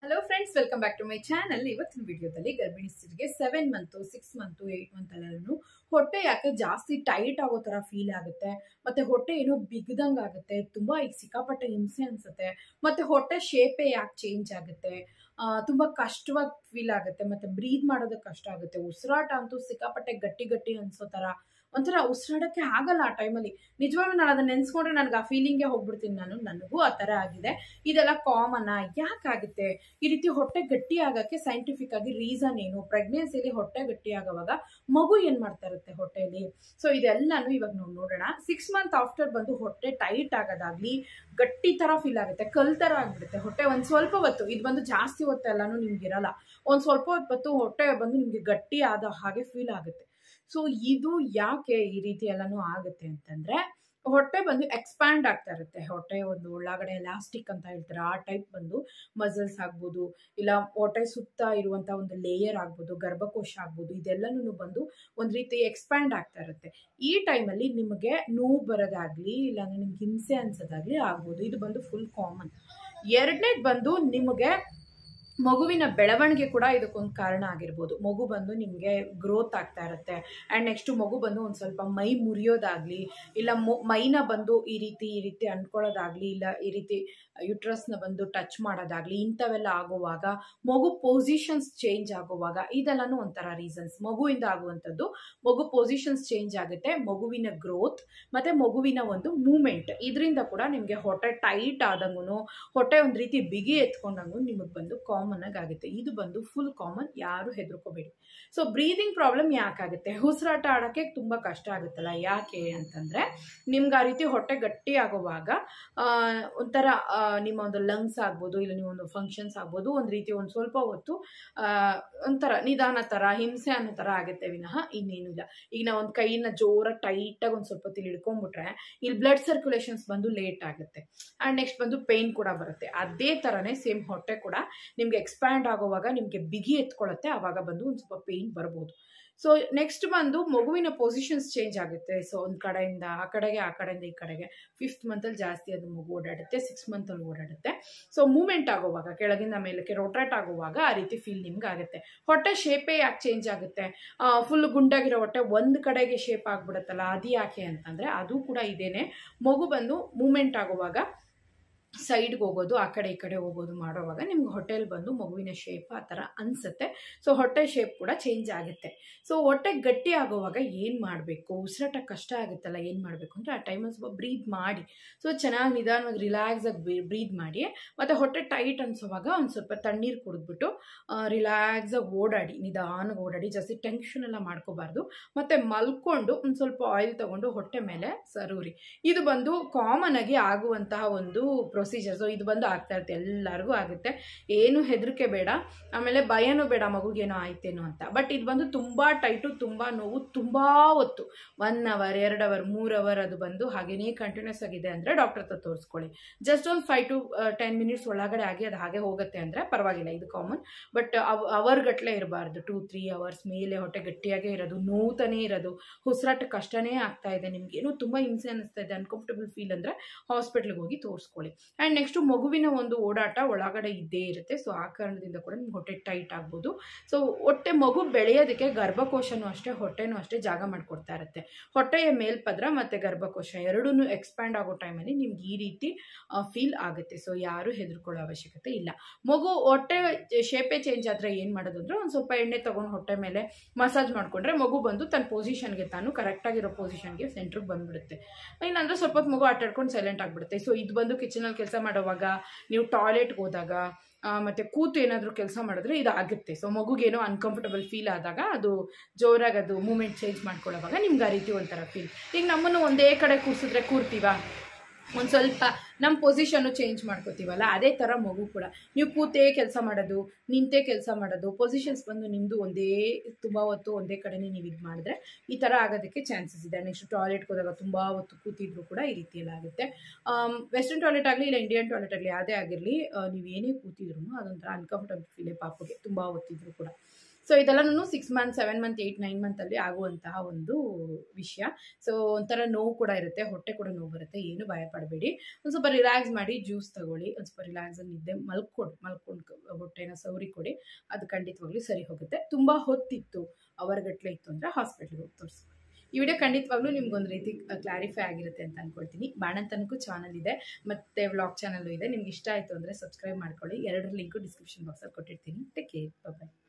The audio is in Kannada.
hello friends welcome back to my channel ಇವತ್ತಿನ ವಿಡಿಯೋದಲ್ಲಿ ಗರ್ಭಿಣಿ ಸ್ತ್ರೀಗೆ seven month six month eight month ಅಲ್ಲೆಲ್ಲೂ ಹೊಟ್ಟೆ ಯಾಕೆ ಜಾಸ್ತಿ ಟೈಟ್ ಆಗೋ ಥರ ಫೀಲ್ ಆಗುತ್ತೆ ಮತ್ತೆ ಹೊಟ್ಟೆ ಏನೋ ಬಿಗ್ದಂಗೆ ಆಗುತ್ತೆ ತುಂಬ ಈಗ ಸಿಕ್ಕಾಪಟ್ಟೆ ಹಿಂಸೆ ಅನಿಸುತ್ತೆ ಮತ್ತೆ ಹೊಟ್ಟೆ ಶೇಪೇ ಯಾಕೆ ಚೇಂಜ್ ಆಗುತ್ತೆ ಆ, ತುಂಬ ಕಷ್ಟವಾಗಿ ಫೀಲ್ ಆಗುತ್ತೆ ಮತ್ತೆ ಬ್ರೀದ್ ಮಾಡೋದಕ್ಕೆ ಕಷ್ಟ ಆಗುತ್ತೆ ಉಸಿರಾಟ ಅಂತೂ ಸಿಕ್ಕಾಪಟ್ಟೆ ಗಟ್ಟಿ ಗಟ್ಟಿ ಅನ್ಸೋ ಥರ ಒಂಥರ ಉಸಿರಾಡಕ್ಕೆ ಆಗಲ್ಲ ಆ ಟೈಮಲ್ಲಿ ನಿಜವಾಗ್ಲೂ ನಾನು ಅದನ್ನ ನೆನೆಸ್ಕೊಂಡ್ರೆ ನನಗೆ ಆ ಫೀಲಿಂಗ್ಗೆ ಹೋಗ್ಬಿಡ್ತೀನಿ ನಾನು ನನಗೂ ಆ ಥರ ಆಗಿದೆ ಇದೆಲ್ಲ ಕಾಮನ್ ಯಾಕಾಗುತ್ತೆ ಈ ರೀತಿ ಹೊಟ್ಟೆ ಗಟ್ಟಿ ಆಗಕ್ಕೆ ಸೈಂಟಿಫಿಕ್ ಆಗಿ ರೀಸನ್ ಏನು ಪ್ರೆಗ್ನೆನ್ಸಿಲಿ ಹೊಟ್ಟೆ ಗಟ್ಟಿ ಆಗೋವಾಗ ಮಗು ಏನ್ ಮಾಡ್ತಾ ಇರುತ್ತೆ ಹೊಟ್ಟೆಲಿ ಸೊ ಇದೆಲ್ಲಾನು ಇವಾಗ ನಾವು ನೋಡೋಣ ಸಿಕ್ಸ್ ಮಂತ್ ಆಫ್ಟರ್ ಬಂದು ಹೊಟ್ಟೆ ಟೈಟ್ ಆಗೋದಾಗ್ಲಿ ಗಟ್ಟಿ ತರ ಫೀಲ್ ಆಗುತ್ತೆ ಕಲ್ ತರ ಆಗ್ಬಿಡುತ್ತೆ ಹೊಟ್ಟೆ ಒಂದ್ ಸ್ವಲ್ಪ ಹೊತ್ತು ಇದು ಬಂದು ಜಾಸ್ತಿ ಹೊತ್ತು ಎಲ್ಲಾನು ನಿಮ್ಗೆ ಇರಲ್ಲ ಒಂದ್ ಸ್ವಲ್ಪ ಹೊತ್ತು ಹೊಟ್ಟೆ ಬಂದು ನಿಮ್ಗೆ ಗಟ್ಟಿ ಆದ ಹಾಗೆ ಫೀಲ್ ಆಗುತ್ತೆ ಸೊ ಇದು ಯಾಕೆ ಈ ರೀತಿ ಎಲ್ಲಾನು ಆಗುತ್ತೆ ಅಂತಂದ್ರೆ ಹೊಟ್ಟೆ ಬಂದು ಎಕ್ಸ್ಪ್ಯಾಂಡ್ ಆಗ್ತಾ ಇರುತ್ತೆ ಹೊಟ್ಟೆ ಒಂದು ಒಳಗಡೆ ಎಲಾಸ್ಟಿಕ್ ಅಂತ ಹೇಳ್ತಾರೆ ಆ ಟೈಪ್ ಬಂದು ಮಸಲ್ಸ್ ಆಗ್ಬೋದು ಇಲ್ಲ ಹೊಟ್ಟೆ ಸುತ್ತ ಇರುವಂಥ ಒಂದು ಲೇಯರ್ ಆಗ್ಬೋದು ಗರ್ಭಕೋಶ ಆಗ್ಬೋದು ಇದೆಲ್ಲನೂ ಬಂದು ಒಂದು ರೀತಿ ಎಕ್ಸ್ಪ್ಯಾಂಡ್ ಆಗ್ತಾ ಇರುತ್ತೆ ಈ ಟೈಮಲ್ಲಿ ನಿಮಗೆ ನೋವು ಬರೋದಾಗ್ಲಿ ಇಲ್ಲಾಂದ್ರೆ ನಿಮ್ಗೆ ಹಿಂಸೆ ಅನ್ಸೋದಾಗ್ಲಿ ಆಗ್ಬೋದು ಇದು ಬಂದು ಫುಲ್ ಕಾಮನ್ ಎರಡನೇದು ಬಂದು ನಿಮಗೆ ಮಗುವಿನ ಬೆಳವಣಿಗೆ ಕೂಡ ಇದಕ್ಕೊಂದು ಕಾರಣ ಆಗಿರ್ಬೋದು ಮಗು ಬಂದು ನಿಮಗೆ ಗ್ರೋತ್ ಆಗ್ತಾ ಇರುತ್ತೆ ಆ್ಯಂಡ್ ನೆಕ್ಸ್ಟ್ ಮಗು ಬಂದು ಒಂದು ಸ್ವಲ್ಪ ಮೈ ಮುರಿಯೋದಾಗ್ಲಿ ಇಲ್ಲ ಮೊ- ಮೈನ ಬಂದು ಈ ರೀತಿ ಈ ರೀತಿ ಅಂದ್ಕೊಳ್ಳೋದಾಗ್ಲಿ ಇಲ್ಲ ಈ ರೀತಿ ಯುಟ್ರಸ್ನ ಬಂದು ಟಚ್ ಮಾಡೋದಾಗ್ಲಿ ಇಂಥವೆಲ್ಲ ಆಗುವಾಗ ಮಗು ಪೊಸಿಷನ್ಸ್ ಚೇಂಜ್ ಆಗುವಾಗ ಇದೆಲ್ಲನೂ ಒಂಥರ ರೀಸನ್ಸ್ ಮಗುವಿಂದ ಆಗುವಂಥದ್ದು ಮಗು ಪೊಸಿಷನ್ಸ್ ಚೇಂಜ್ ಆಗುತ್ತೆ ಮಗುವಿನ ಗ್ರೋತ್ ಮತ್ತು ಮಗುವಿನ ಒಂದು ಮೂಮೆಂಟ್ ಇದರಿಂದ ಕೂಡ ನಿಮಗೆ ಹೊಟ್ಟೆ ಟೈಟ್ ಆದಂಗೂ ಹೊಟ್ಟೆ ಒಂದು ರೀತಿ ಬಿಗಿ ಎತ್ಕೊಂಡಂಗೂ ನಿಮಗೆ ಬಂದು ಕಾಮನ್ ಆಗಿ ಆಗುತ್ತೆ ಇದು ಬಂದು ಫುಲ್ ಕಾಮನ್ ಯಾರು ಹೆದರ್ಕೋಬೇಡಿ ಸೊ ಬ್ರೀದಿಂಗ್ ಪ್ರಾಬ್ಲಮ್ ಯಾಕಾಗುತ್ತೆ ಉಸಿರಾಟ ಆಡೋಕ್ಕೆ ತುಂಬ ಕಷ್ಟ ಆಗುತ್ತಲ್ಲ ಯಾಕೆ ಅಂತಂದರೆ ನಿಮ್ಗೆ ಆ ರೀತಿ ಹೊಟ್ಟೆ ಗಟ್ಟಿ ಆಗುವಾಗ ಆ, ಒಂಥರ ಆ, ನಿಮ್ಮ ಒಂದು ಲಂಗ್ಸ್ ಆಗ್ಬೋದು ಇಲ್ಲ ನೀವು ಒಂದು ಫಂಕ್ಷನ್ಸ್ ಆಗ್ಬೋದು ಒಂದು ರೀತಿ ಒಂದು ಸ್ವಲ್ಪ ಹೊತ್ತು ಆ, ಒಂಥರ ನಿಧಾನ ಥರ ಹಿಂಸೆ ಅನ್ನೋ ಥರ ಆಗುತ್ತೆ ವಿನಃ ಇನ್ನೇನು ಇಲ್ಲ ಈಗ ನಾವು ಒಂದು ಕೈನ ಜೋರಾಗಿ ಟೈಟಾಗಿ ಒಂದು ಸ್ವಲ್ಪ ಹೊತ್ತು ಇಲ್ಲಿ ಹಿಡ್ಕೊಂಡ್ಬಿಟ್ರೆ ಇಲ್ಲಿ ಬ್ಲಡ್ ಸರ್ಕ್ಯುಲೇಷನ್ಸ್ ಬಂದು ಲೇಟ್ ಆಗುತ್ತೆ ಆ್ಯಂಡ್ ನೆಕ್ಸ್ಟ್ ಬಂದು ಪೇಯ್ನ್ ಕೂಡ ಬರುತ್ತೆ ಅದೇ ಥರನೇ ಸೇಮ್ ಹೊಟ್ಟೆ ಕೂಡ ನಿಮ್ಗೆ ಎಕ್ಸ್ಪ್ಯಾಂಡ್ ಆಗುವಾಗ ನಿಮಗೆ ಬಿಗಿ ಎತ್ಕೊಳ್ಳುತ್ತೆ ಆವಾಗ ಬಂದು ಒಂದು ಸ್ವಲ್ಪ ಪೇಯ್ನ್ ಬರ್ಬೋದು ಸೊ ನೆಕ್ಸ್ಟ್ ಬಂದು ಮಗುವಿನ ಪೊಸಿಷನ್ಸ್ ಚೇಂಜ್ ಆಗುತ್ತೆ ಸೊ ಒಂದು ಕಡೆಯಿಂದ ಆ ಕಡೆಗೆ ಆ ಕಡೆಯಿಂದ ಈ ಕಡೆಗೆ ಫಿಫ್ತ್ ಮಂತಲ್ಲಿ ಜಾಸ್ತಿ ಅದು ಮಗು ಓಡಾಡುತ್ತೆ ಸಿಕ್ಸ್ ಮಂತಲ್ಲಿ ಓಡಾಡುತ್ತೆ ಸೊ ಮೂಮೆಂಟ್ ಆಗುವಾಗ ಕೆಳಗಿಂದ ಮೇಲಕ್ಕೆ ರೊಟ್ರೇಟ್ ಆಗುವಾಗ ಆ ರೀತಿ ಫೀಲ್ ನಿಮ್ಗೆ ಆಗುತ್ತೆ ಹೊಟ್ಟೆ ಶೇಪೇ ಯಾಕೆ ಚೇಂಜ್ ಆಗುತ್ತೆ ಫುಲ್ ಗುಂಡಾಗಿರೋ ಹೊಟ್ಟೆ ಒಂದು ಕಡೆಗೆ ಶೇಪ್ ಆಗ್ಬಿಡುತ್ತಲ್ಲ ಅದು ಯಾಕೆ ಅಂತಂದರೆ ಅದು ಕೂಡ ಇದೇನೆ ಮಗು ಬಂದು ಮೂಮೆಂಟ್ ಆಗುವಾಗ ಸೈಡ್ಗೆ ಹೋಗೋದು ಆ ಕಡೆ ಈ ಕಡೆ ಹೋಗೋದು ಮಾಡೋವಾಗ ನಿಮ್ಗೆ ಹೋಟೆಲ್ ಬಂದು ಮಗುವಿನ ಶೇಪ್ ಆ ಥರ ಅನಿಸುತ್ತೆ ಸೊ ಹೊಟ್ಟೆ ಶೇಪ್ ಕೂಡ ಚೇಂಜ್ ಆಗುತ್ತೆ ಸೊ ಹೊಟ್ಟೆ ಗಟ್ಟಿ ಆಗುವಾಗ ಏನು ಮಾಡಬೇಕು ಉಸಿರಾಟ ಕಷ್ಟ ಆಗುತ್ತಲ್ಲ ಏನು ಮಾಡಬೇಕು ಅಂದರೆ ಆ ಟೈಮಲ್ಲಿ ಸ್ವಲ್ಪ ಬ್ರೀದ್ ಮಾಡಿ ಸೊ ಚೆನ್ನಾಗಿ ನಿಧಾನವಾಗಿ ರಿಲ್ಯಾಕ್ಸ್ ಆಗಿ ಬ್ರೀದ್ ಮಾಡಿ ಮತ್ತು ಹೊಟ್ಟೆ ಟೈಟ್ ಅನ್ಸೋವಾಗ ಒಂದು ಸ್ವಲ್ಪ ತಣ್ಣೀರು ಕುಡಿದ್ಬಿಟ್ಟು ರಿಲ್ಯಾಕ್ಸ್ ಆಗಿ ಓಡಾಡಿ ನಿಧಾನವಾಗಿ ಓಡಾಡಿ ಜಾಸ್ತಿ ಟೆನ್ಷನ್ ಎಲ್ಲ ಮಾಡ್ಕೋಬಾರ್ದು ಮತ್ತು ಮಲ್ಕೊಂಡು ಒಂದು ಸ್ವಲ್ಪ ಆಯಿಲ್ ತೊಗೊಂಡು ಹೊಟ್ಟೆ ಮೇಲೆ ಸರೂರಿ ಇದು ಬಂದು ಕಾಮನ್ ಆಗಿ ಆಗುವಂತಹ ಒಂದು ಪ್ರೊಸೀಜರ್ ಸೊ ಇದು ಬಂದು ಆಗ್ತಾ ಇರುತ್ತೆ ಎಲ್ಲರಿಗೂ ಆಗುತ್ತೆ ಏನು ಹೆದರಿಕೆ ಬೇಡ ಆಮೇಲೆ ಭಯನೂ ಬೇಡ ಮಗುಗೇನೋ ಆಯ್ತೇನೋ ಅಂತ ಬಟ್ ಇದು ಬಂದು ತುಂಬ ಟೈಟು ತುಂಬ ನೋವು ತುಂಬ ಹೊತ್ತು ಒನ್ ಅವರ್ ಎರಡು ಅವರ್ ಮೂರು ಅವರ್ ಅದು ಬಂದು ಹಾಗೇನೇ ಕಂಟಿನ್ಯೂಸ್ ಆಗಿದೆ ಅಂದರೆ ಡಾಕ್ಟರ್ ಹತ್ರ ತೋರಿಸ್ಕೊಳ್ಳಿ ಜಸ್ಟ್ ಒಂದು ಫೈವ್ ಟು ಟೆನ್ ಮಿನಿಟ್ಸ್ ಒಳಗಡೆ ಆಗಿ ಅದು ಹಾಗೆ ಹೋಗುತ್ತೆ ಅಂದರೆ ಪರವಾಗಿಲ್ಲ ಇದು ಕಾಮನ್ ಬಟ್ ಅವರ್ ಗಟ್ಟಲೆ ಇರಬಾರ್ದು ಟೂ ತ್ರೀ ಅವರ್ಸ್ ಮೇಲೆ ಹೊಟ್ಟೆ ಗಟ್ಟಿಯಾಗೇ ಇರೋದು ನೋವುತ್ತಾನೇ ಇರೋದು ಉಸಿರಾಟ ಕಷ್ಟನೇ ಆಗ್ತಾ ಇದೆ ನಿಮ್ಗೆ ಏನೋ ತುಂಬ ಹಿಂಸೆ ಅನ್ನಿಸ್ತಾ ಇದೆ ಅನ್ಕಂಫರ್ಟಬಲ್ ಫೀಲ್ ಅಂದರೆ ಹಾಸ್ಪಿಟ್ಲಿಗೆ ಹೋಗಿ ತೋರಿಸ್ಕೊಳ್ಳಿ ಆ್ಯಂಡ್ ನೆಕ್ಸ್ಟು ಮಗುವಿನ ಒಂದು ಓಡಾಟ ಒಳಗಡೆ ಇದ್ದೇ ಇರುತ್ತೆ ಸೊ ಆ ಕಾರಣದಿಂದ ಕೂಡ ನಿಮ್ಗೆ ಹೊಟ್ಟೆ ಟೈಟ್ ಆಗ್ಬೋದು ಸೊ ಹೊಟ್ಟೆ ಮಗು ಬೆಳೆಯೋದಕ್ಕೆ ಗರ್ಭಕೋಶನೂ ಅಷ್ಟೇ ಹೊಟ್ಟೆನೂ ಅಷ್ಟೇ ಜಾಗ ಮಾಡಿಕೊಡ್ತಾ ಇರುತ್ತೆ ಹೊಟ್ಟೆಯ ಮೇಲ್ಪದ್ರ ಮತ್ತು ಗರ್ಭಕೋಶ ಎರಡೂ ಎಕ್ಸ್ಪ್ಯಾಂಡ್ ಆಗೋ ಟೈಮಲ್ಲಿ ನಿಮ್ಗೆ ಈ ರೀತಿ ಫೀಲ್ ಆಗುತ್ತೆ ಸೊ ಯಾರೂ ಹೆದರ್ಕೊಳ್ಳೋ ಅವಶ್ಯಕತೆ ಇಲ್ಲ ಮಗು ಹೊಟ್ಟೆ ಶೇಪೇ ಚೇಂಜ್ ಆದರೆ ಏನು ಮಾಡೋದು ಅಂದರೆ ಒಂದು ಸ್ವಲ್ಪ ಎಣ್ಣೆ ತೊಗೊಂಡು ಹೊಟ್ಟೆ ಮೇಲೆ ಮಸಾಜ್ ಮಾಡಿಕೊಂಡ್ರೆ ಮಗು ಬಂದು ತನ್ನ ಪೊಸಿಷನ್ಗೆ ತಾನು ಕರೆಕ್ಟಾಗಿರೋ ಪೊಸಿಷನ್ಗೆ ಸೆಂಟ್ರಿಗೆ ಬಂದ್ಬಿಡುತ್ತೆ ಇಲ್ಲಾಂದರೆ ಸ್ವಲ್ಪ ಹೊತ್ತು ಮಗು ಆಟಾಡ್ಕೊಂಡು ಸೈಲೆಂಟ್ ಆಗಿಬಿಡುತ್ತೆ ಸೊ ಇದು ಬಂದು ಕಿಚನಲ್ಲಿ ಕೆಲಸ ಮಾಡುವಾಗ ನೀವು ಟಾಯ್ಲೆಟ್ಗೆ ಹೋದಾಗ ಆ, ಮತ್ತೆ ಕೂತು ಏನಾದರೂ ಕೆಲಸ ಮಾಡಿದ್ರೆ ಇದು ಆಗುತ್ತೆ ಸೊ ಮಗುಗೇನೋ ಅನ್ಕಂಫರ್ಟಬಲ್ ಫೀಲ್ ಆದಾಗ ಅದು ಜೋರಾಗಿ ಅದು ಮೂಮೆಂಟ್ ಚೇಂಜ್ ಮಾಡ್ಕೊಳ್ಳೋವಾಗ ನಿಮ್ಗೆ ಆ ರೀತಿ ಒಂಥರ ಫೀಲ್ ಈಗ ನಮ್ಮನ್ನು ಒಂದೇ ಕಡೆ ಕೂರಿಸಿದ್ರೆ ಕೂರ್ತೀವಾ ಒಂದು ಸ್ವಲ್ಪ ನಮ್ಮ ಪೊಸಿಷನ್ನು ಚೇಂಜ್ ಮಾಡ್ಕೋತೀವಲ್ಲ ಅದೇ ಥರ ಮಗು ಕೂಡ ನೀವು ಕೂತೇ ಕೆಲಸ ಮಾಡೋದು ನಿಂತೇ ಕೆಲಸ ಮಾಡೋದು ಪೊಸಿಷನ್ಸ್ ಬಂದು ನಿಮ್ಮದು ಒಂದೇ ತುಂಬ ಹೊತ್ತು ಒಂದೇ ಕಡೆನೇ ನೀವು ಇದು ಮಾಡಿದ್ರೆ ಈ ಥರ ಆಗೋದಕ್ಕೆ ಚಾನ್ಸಸ್ ಇದೆ ನೆಕ್ಸ್ಟ್ ಟಾಯ್ಲೆಟ್ಗೆ ಹೋದಾಗ ತುಂಬ ಹೊತ್ತು ಕೂತಿದ್ರು ಕೂಡ ಈ ರೀತಿಯೆಲ್ಲ ಆಗುತ್ತೆ ವೆಸ್ಟರ್ನ್ ಟಾಯ್ಲೆಟ್ ಆಗಲಿ ಇಲ್ಲ ಇಂಡಿಯನ್ ಟಾಯ್ಲೆಟ್ ಆಗಲಿ ಯಾವುದೇ ಆಗಿರಲಿ ನೀವು ಏನೇ ಕೂತಿದ್ರು ಅದೊಂಥರ ಅನ್ಕಂಫರ್ಟಬಲ್ ಫೀಲೇ ಪಾಪಗೆ ತುಂಬ ಹೊತ್ತಿದ್ರು ಕೂಡ ಸೊ ಇದೆಲ್ಲನೂ six month seven month eight nine ಮಂತಲ್ಲಿ ಆಗುವಂತಹ ಒಂದು ವಿಷಯ ಸೊ ಒಂಥರ ನೋವು ಕೂಡ ಇರುತ್ತೆ ಹೊಟ್ಟೆ ಕೂಡ ನೋವು ಬರುತ್ತೆ ಏನು ಭಯ ಪಡಬೇಡಿ ಒಂದು ಸ್ವಲ್ಪ ರಿಲ್ಯಾಕ್ಸ್ ಮಾಡಿ ಜ್ಯೂಸ್ ತಗೊಳ್ಳಿ ಒಂದು ಸ್ವಲ್ಪ ರಿಲ್ಯಾಕ್ಸ್ ನಿದ್ದೆ ಮಲ್ಕೊಡಿ ಮಲ್ಕೊಂಡು ಹೊಟ್ಟೆನ ಸೌರಿ ಕೊಡಿ ಅದು ಖಂಡಿತವಾಗ್ಲೂ ಸರಿ ಹೋಗುತ್ತೆ ತುಂಬ ಹೊತ್ತಿತ್ತು ಅವರ್ಗಟ್ಲೆ ಇತ್ತು ಅಂದರೆ ಹಾಸ್ಪಿಟ್ಲಿಗೆ ಹೋಗಿ ತೋರಿಸಿ ಈ ವಿಡಿಯೋ ಖಂಡಿತವಾಗ್ಲೂ ನಿಮ್ಗೊಂದು ರೀತಿ ಕ್ಲಾರಿಫೈ ಆಗಿರುತ್ತೆ ಅಂತ ಅನ್ಕೊಳ್ತೀನಿ ಬಾಣಂತನಕ್ಕೂ ಚಾನಲ್ ಇದೆ ಮತ್ತು ವ್ಲಾಗ್ ಚಾನಲ್ಲು ಇದೆ ನಿಮ್ಗೆ ಇಷ್ಟ ಆಯಿತು ಅಂದರೆ ಸಬ್ಸ್ಕ್ರೈಬ್ ಮಾಡ್ಕೊಳ್ಳಿ ಎರಡರ ಲಿಂಕು ಡಿಸ್ಕ್ರಿಪ್ಷನ್ ಬಾಕ್ಸಲ್ಲಿ ಕೊಟ್ಟಿರ್ತೀನಿ ಟೇಕ್ ಕೇರ್ ಬಾಯ್